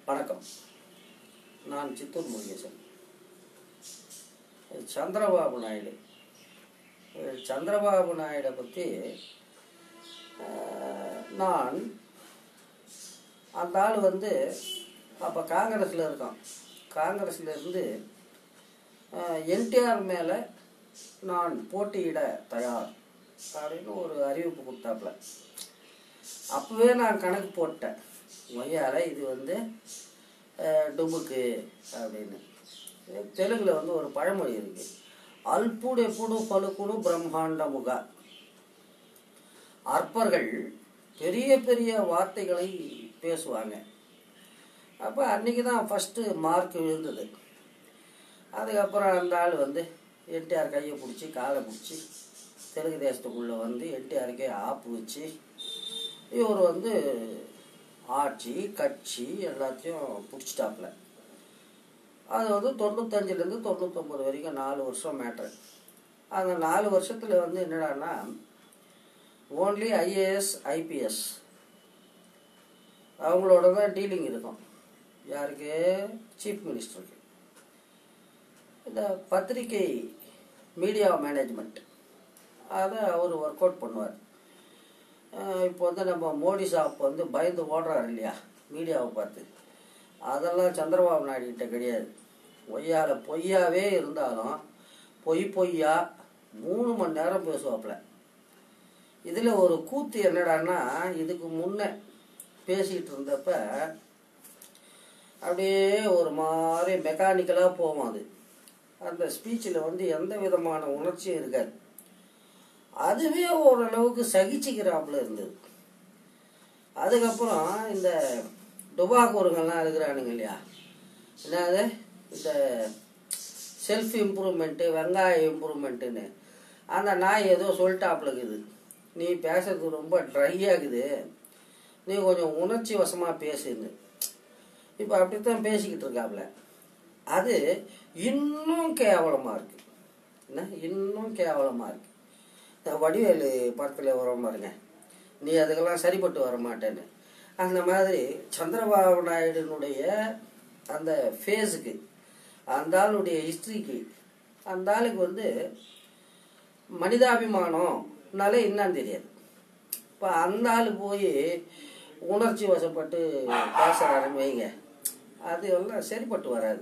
வணக்கம் நான் சித்தூர் முருகேசன் சந்திரபாபு நாயுடு சந்திரபாபு நாயுடை பற்றி நான் அந்த ஆள் வந்து அப்போ காங்கிரஸில் இருக்கான் காங்கிரஸில் இருந்து என்டிஆர் மேலே நான் போட்டியிட தயார் அப்படின்னு ஒரு அறிவிப்பு கொடுத்தாப்புல அப்போவே நான் கணக்கு போட்டேன் மொய்யால இது வந்து அஹ், டுபுக்கு அப்படின்னு தெலுங்கில் வந்து ஒரு பழமொழி இருக்கு அல்புடு புடு பலுக்குடு பிரம்மாண்ட முகா அற்பர்கள் பெரிய பெரிய வார்த்தைகளை பேசுவாங்க அப்போ அன்றைக்கி தான் ஃபஸ்ட்டு மார்க் விழுந்தது அதுக்கப்புறம் அந்த ஆள் வந்து என்டிஆர் கையை பிடிச்சி காலை பிடிச்சி தெலுங்கு தேசத்துக்குள்ளே வந்து என்டிஆருக்கே ஆப்பு வச்சு இவர் வந்து ஆட்சி கட்சி எல்லாத்தையும் பிடிச்சிட்டாப்புல அது வந்து தொண்ணூத்தஞ்சுலேருந்து தொண்ணூத்தொம்பது வரைக்கும் நாலு வருஷம் மேட்ரு அந்த நாலு வருஷத்தில் வந்து என்னடான்னா ஓன்லி ஐஏஎஸ் ஐபிஎஸ் அவங்களோட தான் டீலிங் இருக்கும் யாருக்கு சீஃப் மினிஸ்டருக்கு இந்த பத்திரிகை மீடியா மேனேஜ்மெண்ட் அதை அவர் ஒர்க் அவுட் பண்ணுவார் இப்போ வந்து நம்ம மோடி சாப் வந்து பயந்து ஓடுறாரு இல்லையா மீடியாவை பார்த்து அதெல்லாம் சந்திரபாபு நாயுடு கிட்ட கிடையாது பொய்யால பொய்யாவே இருந்தாலும் பொய் பொய்யா மூணு மணி நேரம் பேசுவாப்புல இதில் ஒரு கூத்து என்னடான்னா இதுக்கு முன்ன பேசிகிட்டு இருந்தப்ப அப்படியே ஒரு மாதிரி மெக்கானிக்கலாக போகும் அது அந்த ஸ்பீச்சில் வந்து எந்த விதமான உணர்ச்சியும் இருக்காது அதுவே ஓரளவுக்கு சகிச்சுக்கிறாப்புல இருந்தது அதுக்கப்புறம் இந்த டுபாக்கூருங்கள்லாம் இருக்கிறானுங்க இல்லையா என்னது இந்த செல்ஃப் இம்ப்ரூவ்மெண்ட்டு வெங்காய இம்ப்ரூவ்மெண்ட்டுன்னு அந்த நாய் ஏதோ சொல்லிட்டாப்புல இருக்குது நீ பேசுறது ரொம்ப ட்ரை ஆகுது நீ கொஞ்சம் உணர்ச்சி வசமாக பேசுன்னு இப்போ அப்படித்தான் பேசிக்கிட்டு இருக்காப்புல அது இன்னும் கேவலமாக இருக்கு என்ன இன்னும் கேவலமாக இருக்கு இந்த வடிவேலு படத்தில் வர பாருங்க நீ அதுக்கெல்லாம் சரிப்பட்டு வர மாட்டேன்னு அந்த மாதிரி சந்திரபாபு நாயுடுனுடைய அந்த ஃபேஸுக்கு அந்த ஆளுடைய ஹிஸ்ட்ரிக்கு அந்த ஆளுக்கு வந்து மனிதாபிமானம்னாலே என்னன்னு தெரியாது இப்போ அந்த ஆள் போய் உணர்ச்சி வசப்பட்டு பேசுகிறாருன்னு வைங்க அது எல்லாம் சரிப்பட்டு வராது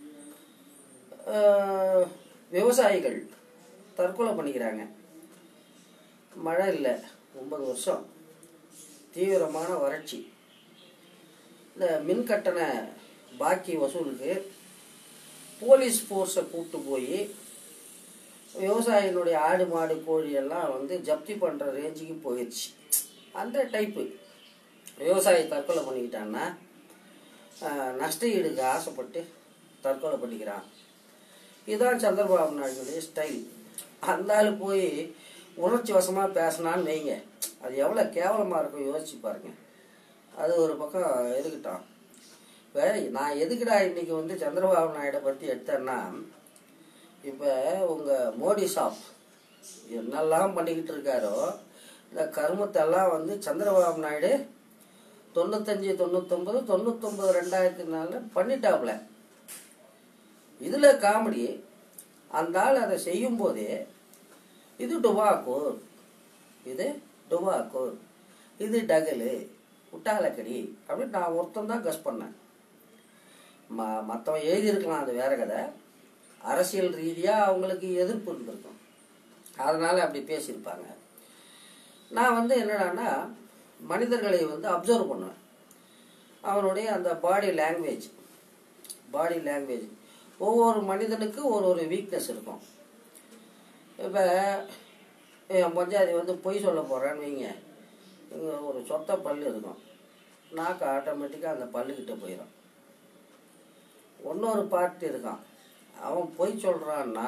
ஆஹ், விவசாயிகள் தற்கொலை பண்ணிக்கிறாங்க மழை இல்லை ஒன்பது வருஷம் தீவிரமான வறட்சி இந்த மின் கட்டண பாக்கி வசூலுக்கு போலீஸ் ஃபோர்ஸை கூப்பிட்டு போய் விவசாயினுடைய ஆடு மாடு கோழி எல்லாம் வந்து ஜப்தி பண்ணுற ரேஞ்சுக்கு போயிடுச்சு அந்த டைப்பு விவசாயி தற்கொலை பண்ணிக்கிட்டான்னா ஆஹ், நஷ்ட ஈடுக்கு ஆசைப்பட்டு தற்கொலை பண்ணிக்கிறான் இதுதான் சந்திரபாபு நாயுடைய ஸ்டைல் அந்த ஆள் போய் உணர்ச்சி வசமாக பேசினான்னு வைங்க அது எவ்வளோ கேவலமாக இருக்கும் யோசிச்சு பாருங்க அது ஒரு பக்கம் இருக்கட்டும் இப்போ நான் எதுக்குடா இன்னைக்கு வந்து சந்திரபாபு நாயுடை பற்றி எடுத்தேன்னா இப்போ உங்கள் மோடி ஷாப் என்னெல்லாம் பண்ணிக்கிட்டு இருக்காரோ இந்த கருமத்தெல்லாம் வந்து சந்திரபாபு நாயுடு தொண்ணூத்தஞ்சு தொண்ணூத்தொம்பது தொண்ணூத்தொம்பது ரெண்டாயிரத்தி நாலில் பண்ணிட்டாப்புல இதில் காமெடி அந்த ஆள் அதை செய்யும்போதே இது டுபாக்கூர் இது டுபாக்கூர் இது டகலு முட்டாளக்கடி அப்படின்னு நான் ஒருத்தன் தான் கஸ் பண்ணேன் ம மற்றவன் எழுதியிருக்கலாம் அது வேற கதை அரசியல் ரீதியாக அவங்களுக்கு எதிர்ப்பு இருந்திருக்கும் அதனால் அப்படி பேசியிருப்பாங்க நான் வந்து என்னடான்னா மனிதர்களை வந்து அப்சர்வ் பண்ணுவேன் அவனுடைய அந்த பாடி லாங்குவேஜ் பாடி லாங்குவேஜ் ஒவ்வொரு மனிதனுக்கு ஒரு ஒரு வீக்னஸ் இருக்கும் இப்போ என் பஞ்சாதி வந்து பொய் சொல்ல போகிறான்னு வைங்க இங்கே ஒரு சொத்த பல் இருக்கும் நாக்கு ஆட்டோமேட்டிக்காக அந்த பல்லுக்கிட்ட போயிடும் இன்னொரு பார்ட்டி இருக்கான் அவன் பொய் சொல்கிறான்னா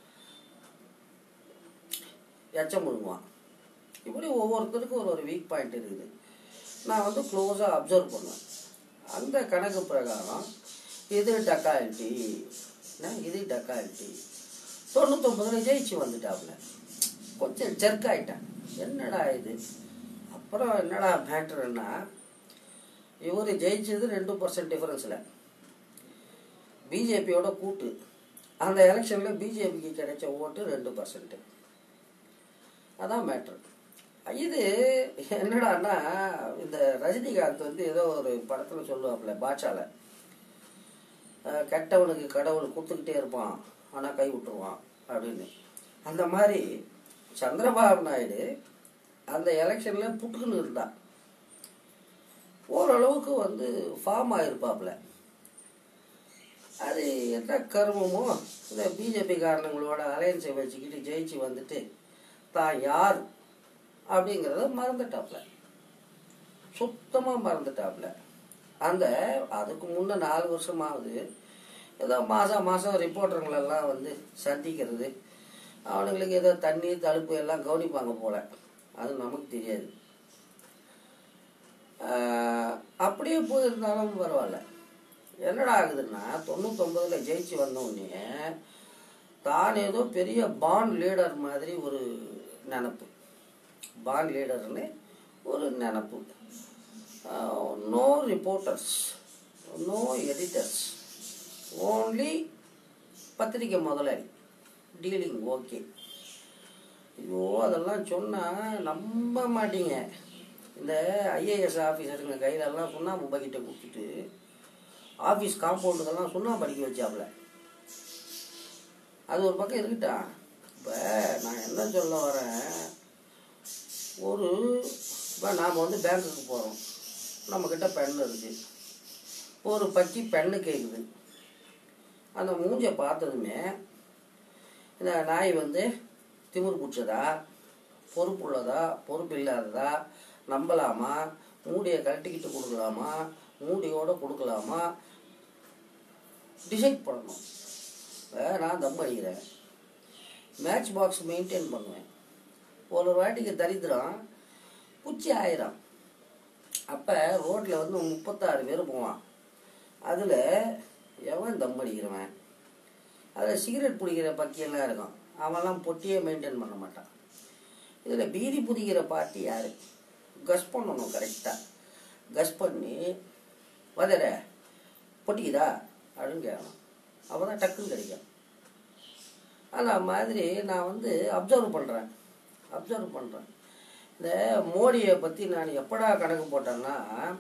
எச்சம் முழுங்குவான் இப்படி ஒவ்வொருத்தருக்கும் ஒரு ஒரு வீக் பாயிண்ட் இருக்குது நான் வந்து க்ளோஸாக அப்சர்வ் பண்ணுவேன் அந்த கணக்கு பிரகாரம் இது டக்காலிட்டி இது டக்காலிட்டி தொண்ணூத்தொம்பதுல ஜெயிச்சு வந்துட்டாப்புல கொஞ்சம் ஜெர்க் ஆயிட்டேன் என்னடா இது அப்புறம் என்னடா மேட்டர்னா இவர் ஜெயிச்சது ரெண்டு பர்சன்ட் டிஃபரன்ஸில் பிஜேபியோட கூட்டு அந்த எலெக்ஷனில் பிஜேபிக்கு கிடைச்ச ஓட்டு ரெண்டு பர்சன்ட் அதான் மேட்ரு இது என்னடான்னா இந்த ரஜினிகாந்த் வந்து ஏதோ ஒரு படத்தில் சொல்லுவாப்புல பாட்சால அஹ், கெட்டவனுக்கு கடவுள் கொடுத்துக்கிட்டே இருப்பான் ஆனால் கை விட்டுருவான் அப்படின்னு அந்த மாதிரி சந்திரபாபு நாயுடு அந்த எலெக்ஷனில் புட்டுக்குன்னு இருந்தான் ஓரளவுக்கு வந்து ஃபார்ம் ஆகிருப்பாப்புல அது என்ன கருமமோ இந்த பிஜேபி காரணங்களோட அலையன்ஸை வச்சுக்கிட்டு ஜெயிச்சு வந்துட்டு தான் யார் அப்படிங்கிறத மறந்துட்டாப்புல சுத்தமாக மறந்துட்டாப்புல அந்த அதுக்கு முன்ன நாலு வருஷமாவது ஏதோ மாதம் மாதம் ரிப்போர்ட்டருங்களெல்லாம் வந்து சந்திக்கிறது அவனுங்களுக்கு ஏதோ தண்ணி தடுப்பு எல்லாம் கவனிப்பாங்க போல அது நமக்கு தெரியாது ஆஹ் அப்படியே போயிருந்தாலும் பரவாயில்ல என்னடா ஆகுதுன்னா தொண்ணூத்தொம்பதில் ஜெயிச்சு வந்த உடனே தான் ஏதோ பெரிய பாண்ட் லீடர் மாதிரி ஒரு நினப்பு பாண்ட் லீடர்னு ஒரு நினப்பு no reporters no editors only பத்திரிக்கை முதலாளி டீலிங் ஓகே ஐயோ அதெல்லாம் சொன்னால் நம்ப மாட்டீங்க இந்த ஐஏஎஸ் ஆஃபீஸருங்க கையிலெல்லாம் சுண்ணாம்பு பக்கிட்ட கொடுத்துட்டு ஆஃபீஸ் காம்பவுண்டுக்கெல்லாம் சுண்ணாம்பு அடிக்க வச்சாப்புல அது ஒரு பக்கம் இருக்கட்டும் இப்போ நான் என்ன சொல்ல வரேன் ஒரு இப்போ நாம் வந்து பேங்க்குக்கு போகிறோம் நம்மக்கிட்ட பென் இருக்குது ஒரு பக்கி பென்னு கேட்குது அந்த மூஞ்சை பார்த்ததுமே இந்த நாய் வந்து திமிர் பிடிச்சதா பொறுப்புள்ளதா பொறுப்பு இல்லாததா நம்பலாமா மூடியை கழட்டிக்கிட்டு கொடுக்கலாமா மூடியோட கொடுக்கலாமா டிசைட் பண்ணணும் இப்ப நான் தம் அடிக்கிறேன் மேட்ச் பாக்ஸ் மெயின்டைன் பண்ணுவேன் ஒரு வாட்டிக்கு தரித்திரம் குச்சி ஆயிரம் அப்போ ரோட்டில் வந்து முப்பத்தாறு பேர் போவான் அதில் எவன் தம் அடிக்கிறவன் அதில் சிகரெட் பிடிக்கிற பக்கியெல்லாம் இருக்கும் அவன்லாம் பொட்டியே மெயின்டைன் பண்ண மாட்டான் இதில் பீதி புதிக்கிற பார்ட்டி யார் கஸ் பண்ணணும் கரெக்டாக கஸ் பண்ணி வதர பொட்டிக்குதா அப்படின்னு கேட்கணும் அப்போ தான் டக்குன்னு கிடைக்கும் அந்த மாதிரி நான் வந்து அப்சர்வ் பண்ணுறேன் அப்சர்வ் பண்ணுறேன் இந்த மோடியை பற்றி நான் எப்படா கணக்கு போட்டேன்னா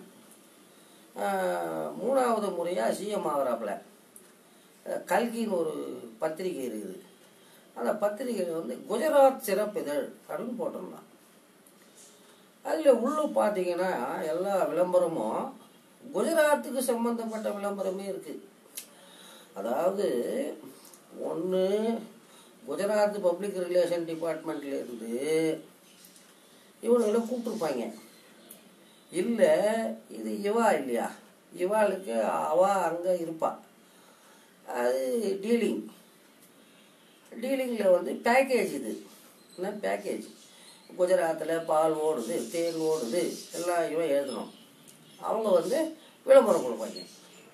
ஆஹ், மூணாவது முறையாக சிஎம் ஆகிறாப்புல கல்கின்னு ஒரு பத்திரிகை இருக்குது அந்த பத்திரிகை வந்து குஜராத் சிறப்பிதழ் அப்படின்னு போட்டிருந்தான் அதில் உள்ளே பார்த்தீங்கன்னா எல்லா விளம்பரமும் குஜராத்துக்கு சம்மந்தப்பட்ட விளம்பரமே இருக்குது அதாவது ஒன்று குஜராத் பப்ளிக் ரிலேஷன் டிபார்ட்மெண்ட்லேருந்து இவனுங்களை கூப்பிட்ருப்பாங்க இல்லை இது இவா இல்லையா இவாளுக்கு அவா அங்கே இருப்பா அது டீலிங் டீலிங்கில் வந்து பேக்கேஜ் இது என்ன பேக்கேஜ் குஜராத்தில் பால் ஓடுது தேன் ஓடுது எல்லாம் இவன் எழுதணும் அவங்க வந்து விளம்பரம் கொடுப்பாங்க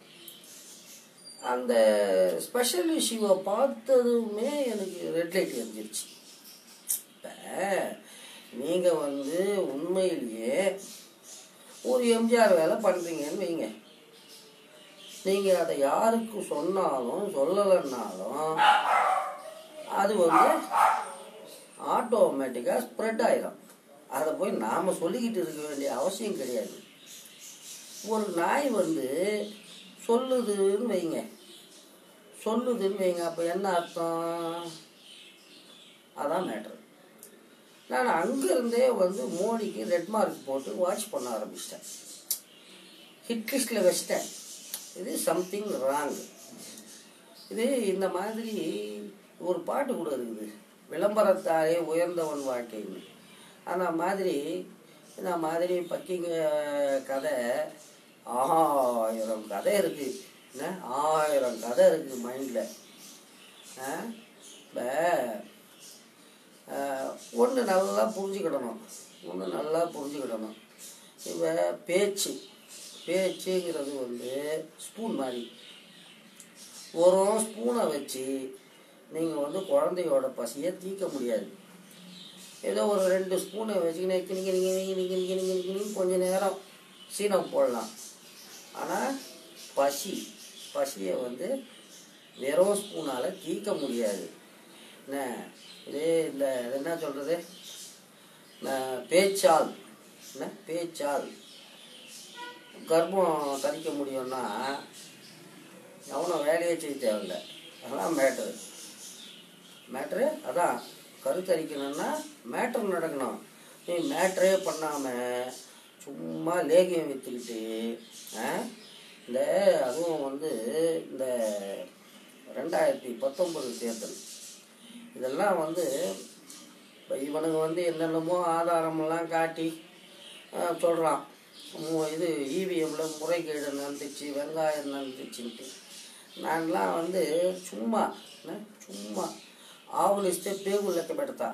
அந்த ஸ்பெஷல் இஷ்யூவை பார்த்ததுமே எனக்கு ரெட் லைட் எரிஞ்சிருச்சு இப்போ நீங்கள் வந்து உண்மையிலேயே ஒரு எம்ஜிஆர் வேலை பண்ணுறீங்கன்னு வைங்க நீங்கள் அதை யாருக்கு சொன்னாலும் சொல்லலைன்னாலும் அது வந்து ஆட்டோமேட்டிக்காக ஸ்ப்ரெட் ஆயிடும் அதை போய் நாம் சொல்லிக்கிட்டு இருக்க வேண்டிய அவசியம் கிடையாது ஒரு நாய் வந்து சொல்லுதுன்னு வைங்க சொல்லுதுன்னு வைங்க அப்போ என்ன அர்த்தம் அதான் மேட்ரு நான் அங்கேருந்தே வந்து மோடிக்கு ரெட் மார்க் போட்டு வாட்ச் பண்ண ஆரம்பிச்சிட்டேன் ஹிட் லிஸ்ட்டில் வச்சிட்டேன் இது சம்திங் ராங் இது இந்த மாதிரி ஒரு பாட்டு கூட இருக்குது விளம்பரத்தாலே உயர்ந்தவன் வாழ்க்கைன்னு அந்த மாதிரி இந்த மாதிரி பக்கிங்க கதை ஆயிரம் கதை இருக்குது என்ன ஆயிரம் கதை இருக்குது மைண்டில் இப்போ ஒன்று நல்லா புரிஞ்சுக்கிடணும் ஒன்று நல்லா புரிஞ்சுக்கிடணும் இப்போ பேச்சு பேச்சுங்கிறது வந்து ஸ்பூன் மாதிரி ஒரு ஸ்பூனை வச்சு நீங்கள் வந்து குழந்தையோட பசியை தீர்க்க முடியாது ஏதோ ஒரு ரெண்டு ஸ்பூனை வச்சுக்கினே கிணி கிணி கிணி கிணி கிணி கிணி கிணி கிணி கொஞ்ச நேரம் சீனம் போடலாம் ஆனால் பசி பசியை வந்து வெறும் ஸ்பூனால் தீர்க்க முடியாது என்ன இது இந்த இது என்ன சொல்கிறது பேச்சால் என்ன பேச்சால் கர்ப்பம் தரிக்க முடியும்னா அவனும் வேலையே செய்ய தேவையில்லை அதான் மேட்ரு மேட்ரு அதான் கருத்தரிக்கணும்னா மேட்ரு நடக்கணும் நீ மேட்ரே பண்ணாமல் சும்மா லேகியம் விற்றுக்கிட்டு இந்த அதுவும் வந்து இந்த ரெண்டாயிரத்தி பத்தொம்பது தேர்தல் இதெல்லாம் வந்து இப்போ இவனுங்க வந்து என்னென்னமோ ஆதாரமெல்லாம் காட்டி சொல்கிறான் இது இவிஎம்மில் முறைகேடு நடந்துச்சு வெங்காயம் நடந்துச்சுன்ட்டு நான்லாம் வந்து சும்மா என்ன சும்மா ஆவலிஸ்டே பேகு லெக்க பெடுத்தா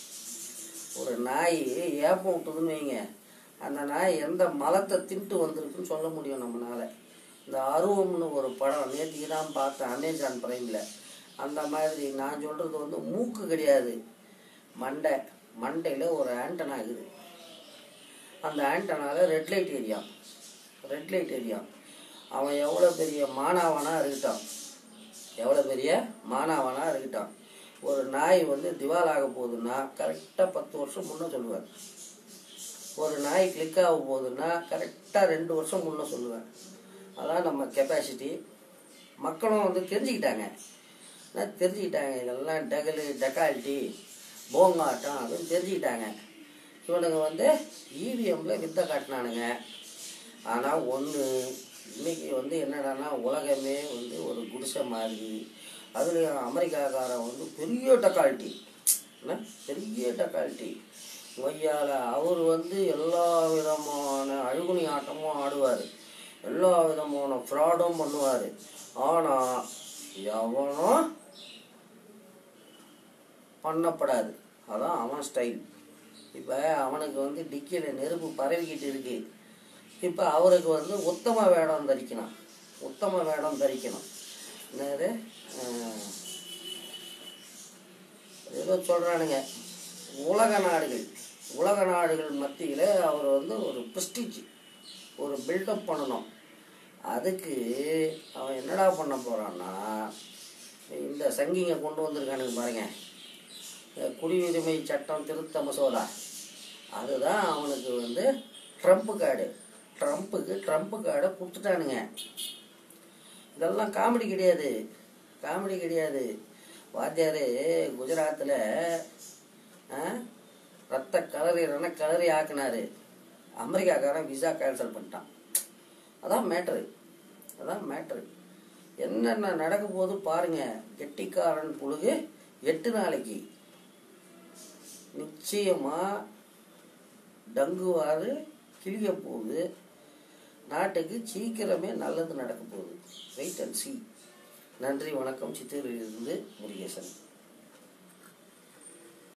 ஒரு நாய் ஏப்பம் விட்டுதுன்னு வைங்க அந்த நாய் எந்த மலத்தை தின்ட்டு வந்திருக்குன்னு சொல்ல முடியும் நம்மளால இந்த அருவம்னு ஒரு படம் நேற்றுக்கு தான் பார்த்தேன் அமேசான் பிரைமில் அந்த மாதிரி நான் சொல்கிறது வந்து மூக்கு கிடையாது மண்டை மண்டையில் ஒரு ஆண்டனா இருக்குது அந்த ஆண்டனாவில் ரெட் லைட் எரியான் ரெட் லைட் எரியான் அவன் எவ்வளோ பெரிய மானாவனாக இருக்கட்டான் எவ்வளோ பெரிய மானாவனாக இருக்கட்டான் ஒரு நாய் வந்து திவாலாக போகுதுன்னா கரெக்டாக பத்து வருஷம் முன்னே சொல்லுவேன் ஒரு நாய் கிளிக் ஆக போகுதுன்னா கரெக்டாக ரெண்டு வருஷம் முன்னே சொல்லுவேன் அதான் நம்ம கெப்பாசிட்டி மக்களும் வந்து தெரிஞ்சுக்கிட்டாங்க என்ன தெரிஞ்சுக்கிட்டாங்க இதெல்லாம் டகலு டெக்காலிட்டி போங்காட்டம் அப்படின்னு தெரிஞ்சுக்கிட்டாங்க இவனுங்க வந்து இவிஎம்மில் வித்தை காட்டினானுங்க ஆனால் ஒன்று இன்னைக்கு வந்து என்னடான்னா உலகமே வந்து ஒரு குடிசை மாதிரி அதுலேயும் அமெரிக்காக்காரன் வந்து பெரிய டக்காலிட்டி என்ன பெரிய டக்காலிட்டி ஒய்யால் அவர் வந்து எல்லா விதமான அழுகுனி ஆட்டமும் ஆடுவார் எல்லா விதமான ஃப்ராடும் பண்ணுவார் ஆனால் எவனும் பண்ணப்படாது அதான் அவன் ஸ்டைல் இப்போ அவனுக்கு வந்து டிக்கியில் நெருப்பு பரவிக்கிட்டு இருக்கு இப்போ அவருக்கு வந்து உத்தம வேடம் தரிக்கணும் உத்தம வேடம் தரிக்கணும் என்னது அஹ், ஏதோ சொல்கிறானுங்க உலக நாடுகள் உலக நாடுகள் மத்தியில் அவர் வந்து ஒரு ப்ரெஸ்டீஜ் ஒரு பில்டப் பண்ணணும் அதுக்கு அவன் என்னடா பண்ண போகிறான்னா இந்த சங்கிங்க கொண்டு வந்திருக்கானுங்க பாருங்க இந்த குடியுரிமை சட்டம் திருத்த மசோதா அதுதான் அவனுக்கு வந்து ட்ரம்ப் கார்டு ட்ரம்ப்புக்கு ட்ரம்ப் கார்டை கொடுத்துட்டானுங்க இதெல்லாம் காமெடி கிடையாது காமெடி கிடையாது வாத்தியார் குஜராத்தில் ரத்த கலரி ரண கலரி ஆக்குனாரு அமெரிக்காக்காரன் விசா கேன்சல் பண்ணிட்டான் அதான் மேட்ரு அதான் மேட்ரு என்னென்ன நடக்க போகுது பாருங்க கெட்டிக்காரன் புழுகு எட்டு நாளைக்கு நிச்சயமா டங்குவாறு கிழிய போகுது நாட்டுக்கு சீக்கிரமே நல்லது நடக்க போகுது வெயிட் அண்ட் சி நன்றி வணக்கம் சித்தூரிலிருந்து முருகேசன்